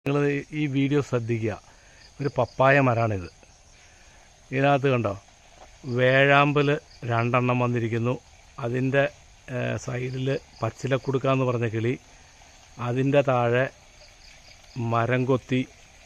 നിങ്ങൾ ഈ വീഡിയോ ശ്രദ്ധിക്കുക ഒരു പപ്പായ മരമാണിത് ഇതിനകത്ത് കണ്ടോ വേഴാമ്പൽ രണ്ടെണ്ണം വന്നിരിക്കുന്നു അതിൻ്റെ സൈഡിൽ പച്ചിലക്കുടുക്ക എന്ന് പറഞ്ഞ കിളി അതിൻ്റെ താഴെ മരം കൊത്തി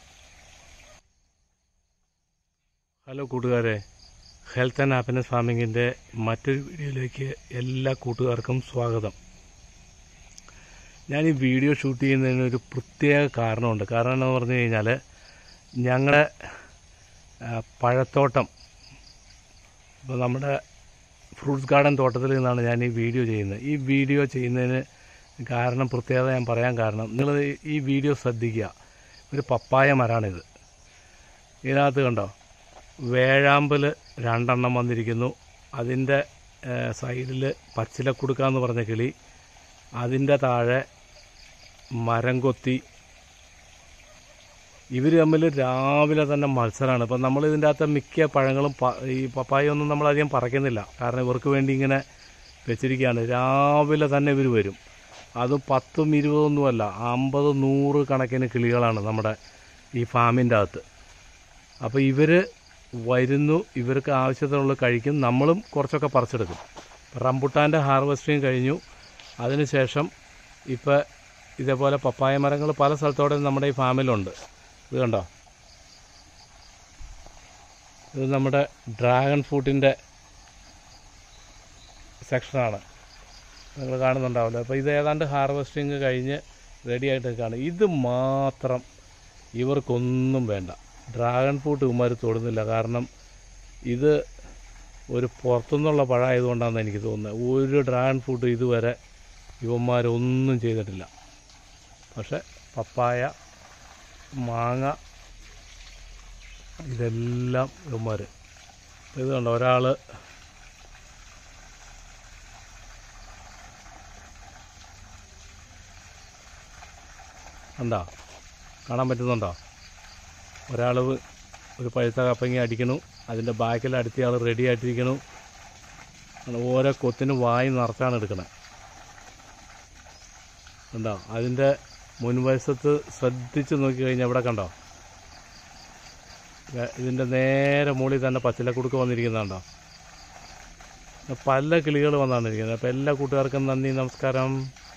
ഹലോ കൂട്ടുകാരെ ഹെൽത്ത് ആൻഡ് ഹാപ്പിനെസ് ഫാമിങ്ങിൻ്റെ മറ്റൊരു വീഡിയോയിലേക്ക് എല്ലാ കൂട്ടുകാർക്കും സ്വാഗതം ഞാൻ ഈ വീഡിയോ ഷൂട്ട് ചെയ്യുന്നതിന് ഒരു പ്രത്യേക കാരണമുണ്ട് കാരണം എന്ന് പറഞ്ഞു കഴിഞ്ഞാൽ ഞങ്ങളുടെ ആ, പഴത്തോട്ടം ഇപ്പോൾ നമ്മുടെ ഫ്രൂട്ട്സ് ഗാർഡൻ തോട്ടത്തിൽ നിന്നാണ് ഞാൻ ഈ വീഡിയോ ചെയ്യുന്നത് ഈ വീഡിയോ ചെയ്യുന്നതിന് കാരണം പ്രത്യേകത ഞാൻ പറയാൻ കാരണം നിങ്ങൾ ഈ വീഡിയോ ശ്രദ്ധിക്കുക ഒരു പപ്പായ മരമാണിത് ഇതിനകത്ത് കണ്ടോ വേഴാമ്പൽ രണ്ടെണ്ണം വന്നിരിക്കുന്നു അതിൻ്റെ സൈഡിൽ പച്ചിലക്കുടുക്ക എന്ന് പറഞ്ഞ കിളി അതിൻ്റെ താഴെ മരം കൊത്തി ഇവർ തമ്മിൽ രാവിലെ തന്നെ മത്സരമാണ് ഇപ്പം നമ്മൾ ഇതിൻ്റെ അകത്ത് മിക്ക പഴങ്ങളും പ- ഈ പപ്പായ ഒന്നും നമ്മളധികം പറിക്കുന്നില്ല കാരണം ഇവർക്ക് വേണ്ടി ഇങ്ങനെ വെച്ചിരിക്കുകയാണ് രാവിലെ തന്നെ ഇവർ വരും അതും പത്തും ഇരുപതൊന്നുമല്ല അമ്പത് നൂറ് കണക്കിന് കിളികളാണ് നമ്മുടെ ഈ ഫാമിൻ്റെ അകത്ത് അപ്പോൾ ഇവർ വരുന്നു ഇവർക്ക് ആവശ്യത്തിനുള്ള കഴിക്കും നമ്മളും കുറച്ചൊക്കെ പറിച്ചെടുക്കും റംബുട്ടാൻ്റെ ഹാർവെസ്റ്റിങ് കഴിഞ്ഞു അതിനുശേഷം ഇപ്പോൾ ഇതേപോലെ പപ്പായ മരങ്ങൾ പല സ്ഥലത്തോടെ നമ്മുടെ ഈ ഫാമിലുണ്ട് ഇത് കണ്ടോ ഇത് നമ്മുടെ ഡ്രാഗൺ ഫ്രൂട്ടിൻ്റെ സെക്ഷനാണ് നിങ്ങൾ കാണുന്നുണ്ടാവില്ല അപ്പോൾ ഇത് ഏതാണ്ട് ഹാർവെസ്റ്റിങ് കഴിഞ്ഞ് റെഡി ആയിട്ട് നിൽക്കുകയാണ് ഇത് മാത്രം ഇവർക്കൊന്നും വേണ്ട ഡ്രാഗൺ ഫ്രൂട്ട് ഇവന്മാർ തൊടുന്നില്ല കാരണം ഇത് ഒരു പുറത്തുനിന്നുള്ള പഴമായതുകൊണ്ടാണെന്ന് എനിക്ക് തോന്നുന്നത് ഒരു ഡ്രാഗൺ ഫ്രൂട്ട് ഇതുവരെ ഇവന്മാരൊന്നും ചെയ്തിട്ടില്ല പക്ഷെ പപ്പായ മാങ്ങ ഇതെല്ലാം ഇവന്മാർ ഇത് കണ്ടോ ഒരാൾ കണ്ടോ കാണാൻ പറ്റുന്നുണ്ടോ ഒരാൾ ഒരു പഴുത്ത കപ്പങ്ങി അടിക്കണു അതിൻ്റെ ബാക്കിൽ അടുത്ത ആൾ റെഡി ആയിട്ടിരിക്കണു അങ്ങനെ ഓരോ കൊത്തിന് വായി നിറച്ചാണ് എടുക്കണത് കണ്ടോ അതിൻ്റെ മുൻവശത്ത് ശ്രദ്ധിച്ച് നോക്കിക്കഴിഞ്ഞാൽ ഇവിടെ കണ്ടോ ദേ ഇതിൻ്റെ നേരെ മുകളിൽ തന്നെ പച്ചിലക്കുടുക്ക് വന്നിരിക്കുന്നുണ്ടോ പല കിളികൾ വന്നാണ് ഇരിക്കുന്നത് അപ്പോൾ എല്ലാ കൂട്ടുകാർക്കും നന്ദി നമസ്കാരം